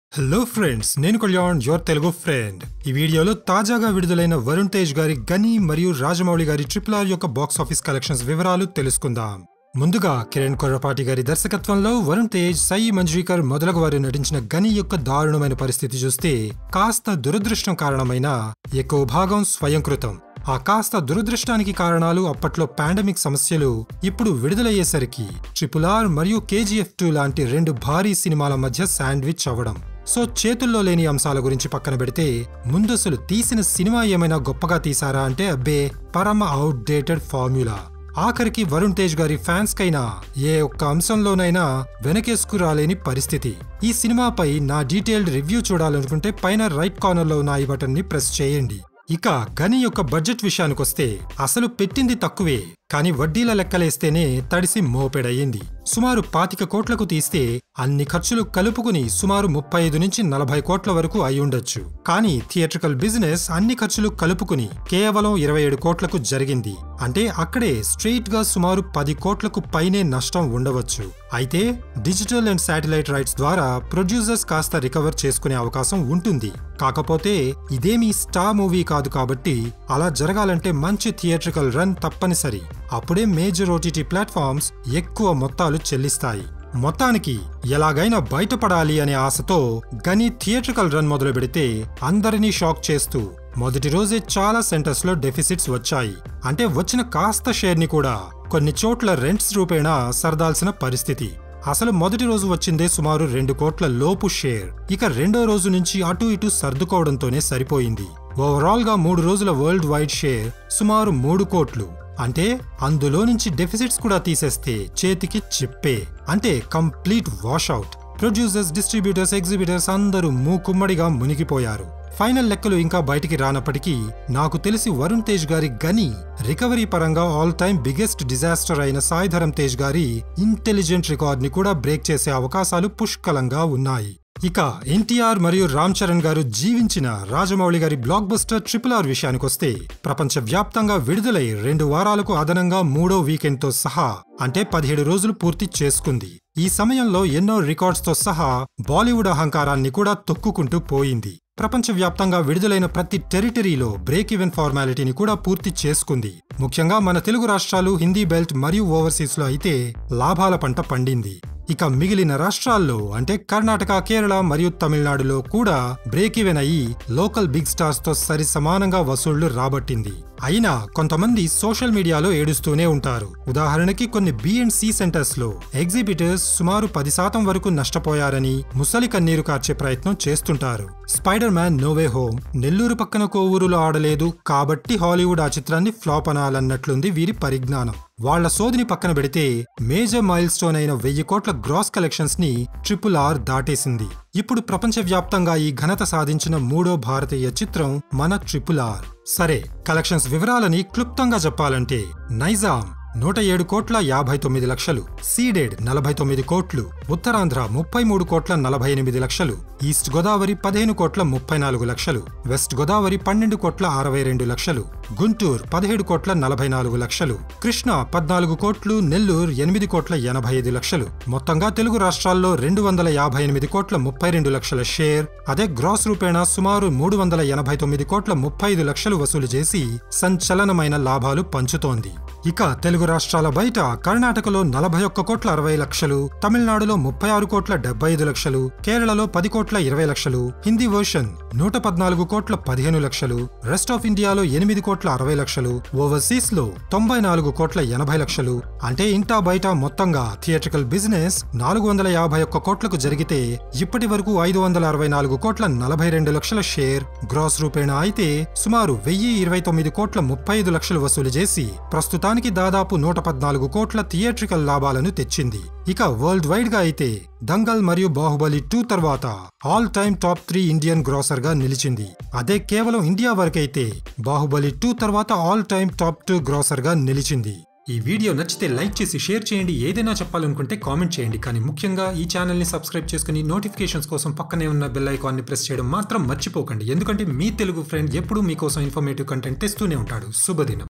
hello friends నేను Kalyan your Telugu friend ఈ వీడియోలో తాజాగా విడుదలైన వరుణ్ తేజ్ గారి గని మరియు రాజమౌళి గారి ట్రిపుల్ ఆర్ యొక్క బాక్స్ ఆఫీస్ కలెక్షన్స్ వివరాలు తెలుసుకుందాం ముందుగా కిరణ్ కొర్రపాటి గారి దర్శకత్వంలో వరుణ్ తేజ్ సాయి మంజ్రీకర్ మొదలగు వారు నటించిన గని యొక్క దారుణమైన పరిస్థితి చూస్తే కాస్త దురదృష్టం కారణమైన ఎక్కువ భాగం స్వయంకృతం ఆ కాస్త దురదృష్టానికి కారణాలు అప్పట్లో పాండమిక్ సమస్యలు ఇప్పుడు విడుదలయ్యేసరికి ట్రిపుల్ ఆర్ మరియు కేజీఎఫ్ టూ లాంటి రెండు భారీ సినిమాల మధ్య శాండ్విచ్ అవ్వడం సో చేతుల్లో లేని అంశాల గురించి పక్కన పెడితే ముందసలు తీసిన సినిమా ఏమైనా గొప్పగా తీసారా అంటే అబ్బే పరమ అవుట్డేటెడ్ ఫార్ములా ఆఖరికి వరుణ్ తేజ్ గారి ఫ్యాన్స్ కైనా ఏ ఒక్క అంశంలోనైనా వెనకేసుకు రాలేని పరిస్థితి ఈ సినిమాపై నా డీటెయిల్డ్ రివ్యూ చూడాలనుకుంటే పైన రైట్ కార్నర్లో ఉన్న ఐ బటన్ ని ప్రెస్ చేయండి ఇక గని యొక్క బడ్జెట్ విషయానికొస్తే అసలు పెట్టింది తక్కువే కానీ వడ్డీల లెక్కలేస్తేనే తడిసి మోపెడయింది సుమారు పాతిక కోట్లకు తీస్తే అన్ని ఖర్చులు కలుపుకుని సుమారు ముప్పై ఐదు నుంచి నలభై కోట్ల వరకు అయి ఉండొచ్చు కానీ థియేట్రికల్ బిజినెస్ అన్ని ఖర్చులు కలుపుకుని కేవలం ఇరవై ఏడు కోట్లకు జరిగింది అంటే అక్కడే స్ట్రెయిట్ గా సుమారు పది కోట్లకు పైనే నష్టం ఉండవచ్చు అయితే డిజిటల్ అండ్ శాటిలైట్ రైట్స్ ద్వారా ప్రొడ్యూసర్స్ కాస్త రికవర్ చేసుకునే అవకాశం ఉంటుంది కాకపోతే ఇదేమీ స్టార్ మూవీ కాదు కాబట్టి అలా జరగాలంటే మంచి థియేట్రికల్ రన్ తప్పనిసరి అప్పుడే మేజర్ ఓటీటీ ప్లాట్ఫామ్స్ ఎక్కువ మొత్తాలు చెల్లిస్తాయి మొత్తానికి ఎలాగైనా బయటపడాలి అనే ఆశతో గని థియేట్రికల్ రన్ మొదలు పెడితే అందరినీ షాక్ చేస్తూ మొదటి రోజే చాలా సెంటర్స్ లో డెఫిసిట్స్ వచ్చాయి అంటే వచ్చిన కాస్త షేర్ ని కూడా కొన్ని చోట్ల రెంట్స్ రూపేణా సర్దాల్సిన పరిస్థితి అసలు మొదటి రోజు వచ్చిందే సుమారు రెండు కోట్ల లోపు షేర్ ఇక రెండో రోజు నుంచి అటు ఇటు సర్దుకోవడంతోనే సరిపోయింది ఓవరాల్ గా మూడు రోజుల వరల్డ్ వైడ్ షేర్ సుమారు మూడు కోట్లు అంటే అందులో నుంచి డెఫిసిట్స్ కూడా తీసేస్తే చేతికి చిప్పే అంటే complete washout producers distributors exhibitors అందరూ మూకుమ్మడిగా మునిగిపోయారు ఫైనల్ లెక్కలు ఇంకా బయటికి రానప్పటికీ నాకు తెలిసి వరుణ్ తేజ్ గారి గని రికవరీ పరంగా ఆల్ టైమ్ బిగ్గెస్ట్ డిజాస్టర్ అయిన సాయిధరం తేజ్ గారి ఇంటెలిజెంట్ రికార్డ్ ని కూడా బ్రేక్ చేసే అవకాశాలు పుష్కలంగా ఉన్నాయి ఇక ఎన్టీఆర్ మరియు రామ్ చరణ్ గారు జీవించిన రాజమౌళి గారి బ్లాక్ బస్టర్ ట్రిపుల్ ఆర్ విషయానికొస్తే ప్రపంచ వ్యాప్తంగా విడుదలై రెండు వారాలకు అదనంగా మూడో వీకెండ్ తో సహా అంటే పదిహేడు రోజులు పూర్తి చేసుకుంది ఈ సమయంలో ఎన్నో రికార్డ్స్ తో సహా బాలీవుడ్ అహంకారాన్ని కూడా తొక్కుకుంటూ పోయింది ప్రపంచవ్యాప్తంగా విడుదలైన ప్రతి టెరిటరీలో బ్రేక్ ఈవెన్ ఫార్మాలిటీని కూడా పూర్తి చేసుకుంది ముఖ్యంగా మన తెలుగు రాష్ట్రాలు హిందీ బెల్ట్ మరియు ఓవర్సీస్ లో అయితే లాభాల పంట పండింది ఇక మిగిలిన రాష్ట్రాల్లో అంటే కర్ణాటక కేరళ మరియు తమిళనాడులో కూడా బ్రేక్ ఈవెన్ అయ్యి లోకల్ బిగ్ స్టార్స్ తో సరి సమానంగా వసూళ్లు రాబట్టింది అయినా కొంతమంది సోషల్ మీడియాలో ఏడుస్తూనే ఉంటారు ఉదాహరణకి కొన్ని బి అండ్ సి సెంటర్స్ లో ఎగ్జిబిటర్స్ సుమారు పది శాతం వరకు నష్టపోయారని ముసలి కన్నీరు కార్చే ప్రయత్నం చేస్తుంటారు Spider Man No Way Home Nellore పక్కన కోవూరులో ఆడలేదు కాబట్టి హాలీవుడ్ ఆ చిత్రాన్ని ఫ్లాప్ అనాలన్నట్లుంది వీరి పరిజ్ఞానం వాళ్ల సోదిని పక్కన పెడితే మేజర్ మైల్ స్టోన్ అయిన వెయ్యి కోట్ల గ్రాస్ కలెక్షన్స్ ని ట్రిపుల్ ఆర్ దాటేసింది ఇప్పుడు ప్రపంచవ్యాప్తంగా ఈ ఘనత సాధించిన మూడో భారతీయ చిత్రం మన ట్రిపుల్ ఆర్ సరే కలెక్షన్స్ వివరాలని క్లుప్తంగా చెప్పాలంటే నైజాం నూట ఏడు కోట్ల యాభై తొమ్మిది లక్షలు సీడెడ్ నలభై తొమ్మిది కోట్లు ఉత్తరాంధ్ర ముప్పై మూడు కోట్ల నలభై ఎనిమిది లక్షలు ఈస్ట్ గోదావరి పదిహేను కోట్ల ముప్పై నాలుగు లక్షలు వెస్ట్ గోదావరి పన్నెండు కోట్ల అరవై రెండు లక్షలు గుంటూరు పదిహేడు కోట్ల నలభై నాలుగు లక్షలు కృష్ణా పద్నాలుగు కోట్లు నెల్లూరు ఎనిమిది కోట్ల ఎనభై ఐదు లక్షలు మొత్తంగా తెలుగు రాష్ట్రాల్లో రెండు వందల యాభై ఎనిమిది కోట్ల ముప్పై రెండు లక్షల షేర్ అదే గ్రాస్ రూపేణా సుమారు మూడు వందల ఎనభై తొమ్మిది కోట్ల ముప్పై ఐదు లక్షలు వసూలు చేసి సంచలనమైన లాభాలు పంచుతోంది ఇక తెలుగు రాష్ట్రాల బయట కర్ణాటకలో నలభై ఒక్క కోట్ల అరవై లక్షలు తమిళనాడులో ముప్పై ఆరు కోట్ల డెబ్బై ఐదు లక్షలు కేరళలో పది కోట్ల ఇరవై లక్షలు హిందీ వర్షన్ నూట పద్నాలుగు కోట్ల పదిహేను లక్షలు రెస్ట్ ఆఫ్ ఇండియాలో ఎనిమిది కోట్ల అరవై లక్షలు ఓవర్సీస్ లో తొంభై నాలుగు కోట్ల ఎనభై లక్షలు అంటే ఇంటా బయట మొత్తంగా థియేట్రికల్ బిజినెస్ నాలుగు వందల యాభై ఒక్క కోట్లకు జరిగితే ఇప్పటి వరకు ఐదు వందల అరవై నాలుగు కోట్ల నలభై రెండు లక్షల షేర్ గ్రాస్ రూపేణా అయితే సుమారు వెయ్యి ఇరవై తొమ్మిది కోట్ల ముప్పై ఐదు లక్షలు వసూలు చేసి ప్రస్తుతానికి దాదాపు నూట పద్నాలుగు కోట్ల థియేట్రికల్ లాభాలను తెచ్చింది ఇక వరల్డ్ వైడ్ గా అయితే దంగల్ మరియు బాహుబలి టూ తర్వాత all time top three Indian grosser గా నిలిచింది అదే కేవలం ఇండియా వరకైతే బాహుబలి టూ తర్వాత all time top two grosser గా నిలిచింది ఈ వీడియో నచ్చితే లైక్ చేసి షేర్ చేయండి ఏదైనా చెప్పాలనుకుంటే కామెంట్ చేయండి కానీ ముఖ్యంగా ఈ ఛానల్ని సబ్స్క్రైబ్ చేసుకుని నోటిఫికేషన్స్ కోసం పక్కనే ఉన్న బెల్ ఐకాన్ని ప్రెస్ చేయడం మాత్రం మర్చిపోకండి ఎందుకంటే మీ తెలుగు ఫ్రెండ్ ఎప్పుడూ మీకోసం ఇన్ఫర్మేటివ్ కంటెంట్ తెస్తూనే ఉంటాడు శుభదినం